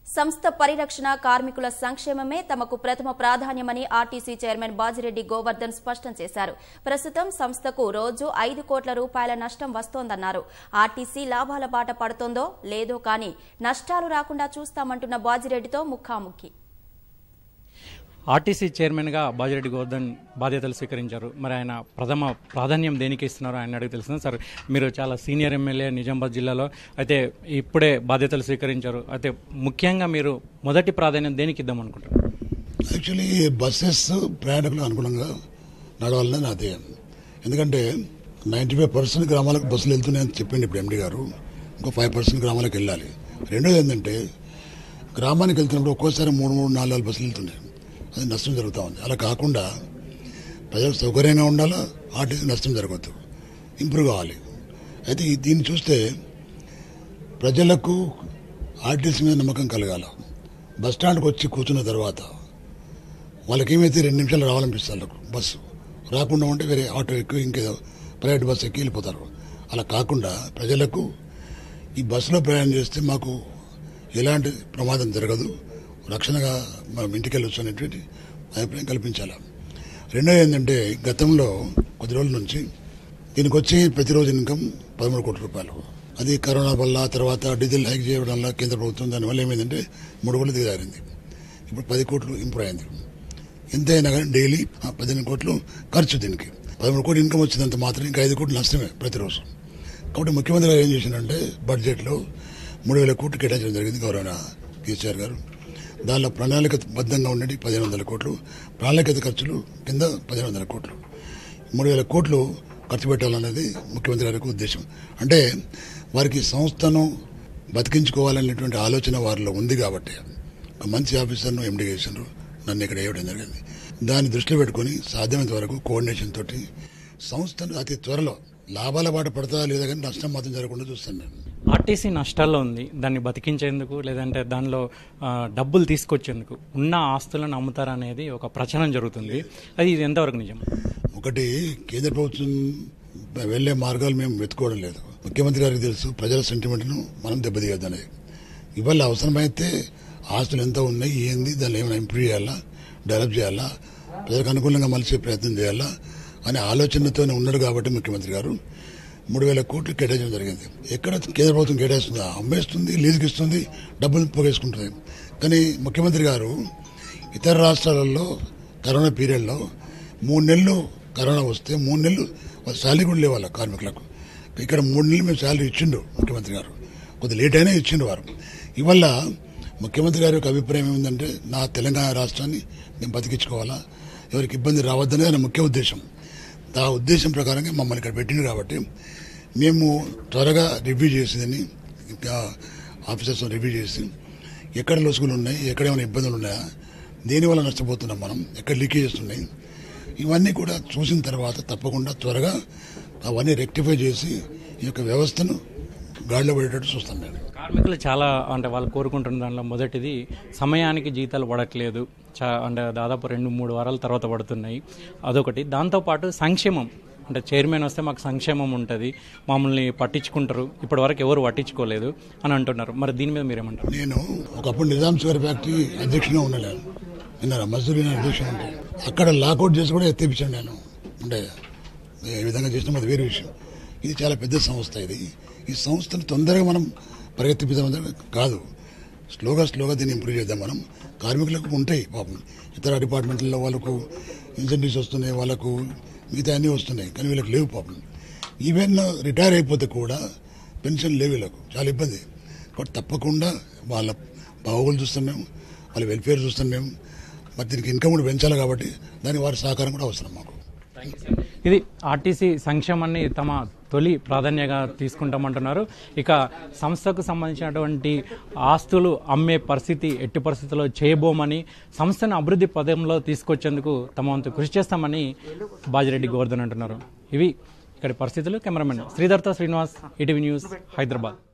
సంస్థ పరిరక్షణ కార్మికుల సంక్షేమమే తమకు ప్రథమ ప్రాధాన్యమని ఆర్టీసీ చైర్మన్ బాజిరెడ్డి గోవర్ధన్ స్పష్టం చేశారు ప్రస్తుతం సంస్థకు రోజు ఐదు కోట్ల రూపాయల నష్టం వస్తోందన్నారు ఆర్టీసీ లాభాల బాట పడుతోందో లేదో కానీ నష్టాలు రాకుండా చూస్తామంటున్న బాజిరెడ్డితో ముఖాముఖి ఆర్టీసీ చైర్మన్గా బాజిరెడ్డి గోవర్ధన్ బాధ్యతలు స్వీకరించారు మరి ఆయన ప్రథమ ప్రాధాన్యం దేనికి ఇస్తున్నారో ఆయన అడిగి తెలుస్తుంది సార్ మీరు చాలా సీనియర్ ఎమ్మెల్యే నిజామాబాద్ జిల్లాలో అయితే ఇప్పుడే బాధ్యతలు స్వీకరించారు అయితే ముఖ్యంగా మీరు మొదటి ప్రాధాన్యం దేనికి ఇద్దాం అనుకుంటారు యాక్చువల్లీ బస్సెస్ ప్రయాణికులకు అనుగుణంగా నడవాలని నా ధ్యేయం ఎందుకంటే నైంటీ ఫైవ్ పర్సెంట్ గ్రామాలకు బస్సులు వెళ్తున్నాయని చెప్పింది ఇప్పుడు ఎండి గారు ఇంకో ఫైవ్ పర్సెంట్ గ్రామాలకు వెళ్ళాలి రెండోది ఏంటంటే గ్రామానికి వెళ్తున్నప్పుడు ఒక్కోసారి మూడు మూడు నాలుగు నాలుగు బస్సులు వెళ్తున్నాయి అది నష్టం జరుగుతూ ఉంది అలా కాకుండా ప్రజలకు సౌకర్యంగా ఉండాలా ఆర్టీసీ నష్టం జరగవద్దు ఇంప్రూవ్ కావాలి అయితే ఈ- దీన్ని చూస్తే ప్రజలకు ఆర్టీసీ మీద నమ్మకం కలగాల బస్ స్టాండ్కి వచ్చి కూర్చున్న తర్వాత వాళ్ళకి ఏమైతే రెండు నిమిషాలు రావాలనిపిస్తుంది వాళ్ళకు బస్సు రాకుండా ఉంటే వేరే ఆటో ఎక్కువ ఇంకేదో ప్రైవేట్ బస్సు ఎక్కి వెళ్ళిపోతారు అలా కాకుండా ప్రజలకు ఈ బస్సులో ప్రయాణం చేస్తే మాకు ఎలాంటి ప్రమాదం జరగదు రక్షణగా మనం ఇంటికి వెళ్ళొచ్చు అనేటువంటి అభిప్రాయం కల్పించాలి రెండోది ఏంటంటే గతంలో కొద్ది రోజుల నుంచి దీనికి వచ్చి ప్రతిరోజు ఇన్కమ్ పదమూడు కోట్ల రూపాయలు అది కరోనా వల్ల తర్వాత డీజిల్ హైక్ చేయడం వల్ల కేంద్ర ప్రభుత్వం దానివల్ల ఏమైందంటే మూడు కోట్లు దిగజారింది ఇప్పుడు పది కోట్లు ఇంప్రూవ్ అయింది ఎంత అయినా కానీ డైలీ ఆ పదిహేను కోట్లు ఖర్చు దీనికి పదమూడు కోట్లు ఇన్కమ్ వచ్చినంత మాత్రం ఇంకా ఐదు కోట్లు నష్టమే ప్రతిరోజు కాబట్టి ముఖ్యమంత్రి గారు ఏం చేసిందంటే బడ్జెట్లో మూడు వేల కోట్లు కేటాయించడం జరిగింది గౌరవ కేసీఆర్ గారు దానిలో ప్రణాళికబద్ధంగా ఉండేది పదిహేను వందల కోట్లు ప్రణాళిక ఖర్చులు కింద పదిహేను వందల కోట్లు మూడు వేల కోట్లు ఖర్చు పెట్టాలన్నది ముఖ్యమంత్రి గారికి ఉద్దేశం అంటే వారికి సంస్థను బతికించుకోవాలనేటువంటి ఆలోచన వారిలో ఉంది కాబట్టి ఒక మంచి ఆఫీసర్ను ఎండి చేసినారు నన్ను ఇక్కడ వేయడం జరిగింది దాన్ని దృష్టిలో పెట్టుకుని సాధ్యమైనంత వరకు కోఆర్డినేషన్ తోటి సంస్థను అతి త్వరలో లాభాల బాట పడతా లేదా కానీ నష్టం మాత్రం జరగకుండా చూస్తాను నేను ఆర్టీసీ నష్టాల్లో ఉంది దాన్ని బతికించేందుకు లేదంటే దానిలో ఆ, డబ్బులు తీసుకొచ్చేందుకు ఉన్న ఆస్తులను అమ్ముతారనేది ఒక ప్రచారం జరుగుతుంది అది ఇది ఎంతవరకు నిజం ఒకటి కేంద్ర ప్రభుత్వం వెళ్లే మార్గాలు మేము వెతుకోవడం లేదు ముఖ్యమంత్రి గారికి తెలుసు ప్రజల సెంటిమెంట్ను మనం దెబ్బతీయొద్దనేది ఇవాళ అవసరమైతే ఆస్తులు ఎంత ఉన్నాయి ఏంది దాన్ని ఏమైనా ఇంప్రూవ్ చేయాలా డెవలప్ చేయాలా ప్రజలకు అనుకూలంగా మలిసే ప్రయత్నం చేయాలా అనే ఆలోచనతోనే ఉన్నాడు కాబట్టి ముఖ్యమంత్రి గారు మూడు వేల కోట్లు కేటాయించడం జరిగింది ఎక్కడ కేంద్ర ప్రభుత్వం కేటాయిస్తుందా అమ్మేస్తుంది లీజుకి ఇస్తుంది డబ్బులు పోగేసుకుంటుంది కానీ ముఖ్యమంత్రి గారు ఇతర రాష్ట్రాలలో కరోనా పీరియడ్లో మూడు నెలలు కరోనా వస్తే మూడు నెలలు వాళ్ళ శాలరీ కూడా లేవు వాళ్ళ కార్మికులకు ఇక్కడ మూడు నెలలు మేము శాలరీ ఇచ్చిండు ముఖ్యమంత్రి గారు కొద్ది లేట్ అయినా ఇచ్చిండు వారు ఇవల్ల ముఖ్యమంత్రి గారి యొక్క అభిప్రాయం ఏమిందంటే నా తెలంగాణ రాష్ట్రాన్ని మేము బతికించుకోవాలా ఎవరికి ఇబ్బంది రావద్దనేది ఆయన ముఖ్య ఉద్దేశం ఆ ఉద్దేశం ప్రకారంగా మమ్మల్ని ఇక్కడ పెట్టింది కాబట్టి మేము త్వరగా రివ్యూ చేసిందని ఇంకా ఆఫీసర్స్ రివ్యూ చేసి ఎక్కడ లొసుగులు ఉన్నాయి ఎక్కడ ఏమైనా ఇబ్బందులు ఉన్నాయా దేనివల్ల నష్టపోతున్నాం మనం ఎక్కడ లీకేజెస్ ఉన్నాయి ఇవన్నీ కూడా చూసిన తర్వాత తప్పకుండా త్వరగా అవన్నీ రెక్టిఫై చేసి ఈ యొక్క వ్యవస్థను గాడిలో పడేటట్టు చూస్తాను నేను కార్మికులు చాలా అంటే వాళ్ళు కోరుకుంటున్న దానిలో మొదటిది సమయానికి జీతాలు పడట్లేదు చా అంటే దాదాపు రెండు మూడు వారాల తర్వాత పడుతున్నాయి అదొకటి దాంతోపాటు సంక్షేమం అంటే చైర్మన్ వస్తే మాకు సంక్షేమం ఉంటుంది మమ్మల్ని పట్టించుకుంటారు ఇప్పటి వరకు ఎవరు పట్టించుకోలేదు అని అంటున్నారు మరి దీని మీద మీరేమంటారు నేను ఒకప్పుడు నిజాం షుగర్ ఫ్యాక్టరీ అధ్యక్షుడిగా ఉన్నాను విన్నారా మజదూర్ యూనియన్ అధ్యక్షుడు ఉంటే అక్కడ లాకౌట్ చేసి కూడా ఎత్తిపించాను నేను అంటే ఏ విధంగా చేసినా అది వేరే విషయం ఇది చాలా పెద్ద సంస్థ ఇది ఈ సంస్థను తొందరగా మనం పరిగెత్తిపిద్దాం కాదు స్లోగా స్లోగా దీన్ని ఇంప్రూవ్ చేద్దాం మనం కార్మికులకు ఉంటాయి పాపం ఇతర డిపార్ట్మెంట్లలో వాళ్ళకు ఇన్సెంటివ్స్ వస్తున్నాయి వాళ్ళకు మిగతా అన్నీ వస్తున్నాయి కానీ వీళ్ళకి లేవు పాపం ఈవెన్ రిటైర్ అయిపోతే కూడా పెన్షన్ లేవు వీళ్ళకు చాలా ఇబ్బంది కాబట్టి తప్పకుండా వాళ్ళ బాగోగులు చూస్తాం మేము వాళ్ళ వెల్ఫేర్ చూస్తాం మేము మరి దీనికి ఇన్కమ్ కూడా పెంచాలి కాబట్టి దానికి వారి సహకారం కూడా అవసరం మాకు ఇది ఆర్టీసీ సంక్షేమాన్ని తమ తొలి ప్రాధాన్యంగా తీసుకుంటామంటున్నారు ఇక సంస్థకు సంబంధించినటువంటి ఆస్తులు అమ్మే పరిస్థితి ఎట్టి పరిస్థితుల్లో చేయబోమని సంస్థను అభివృద్ధి పదంలో తీసుకొచ్చేందుకు తమ వంతు కృషి చేస్తామని బాజిరెడ్డి గోవర్ధన్ అంటున్నారు ఇవి ఇక్కడి పరిస్థితులు కెమెరామెన్ శ్రీధర్తో శ్రీనివాస్ ఈటీవీ న్యూస్ హైదరాబాద్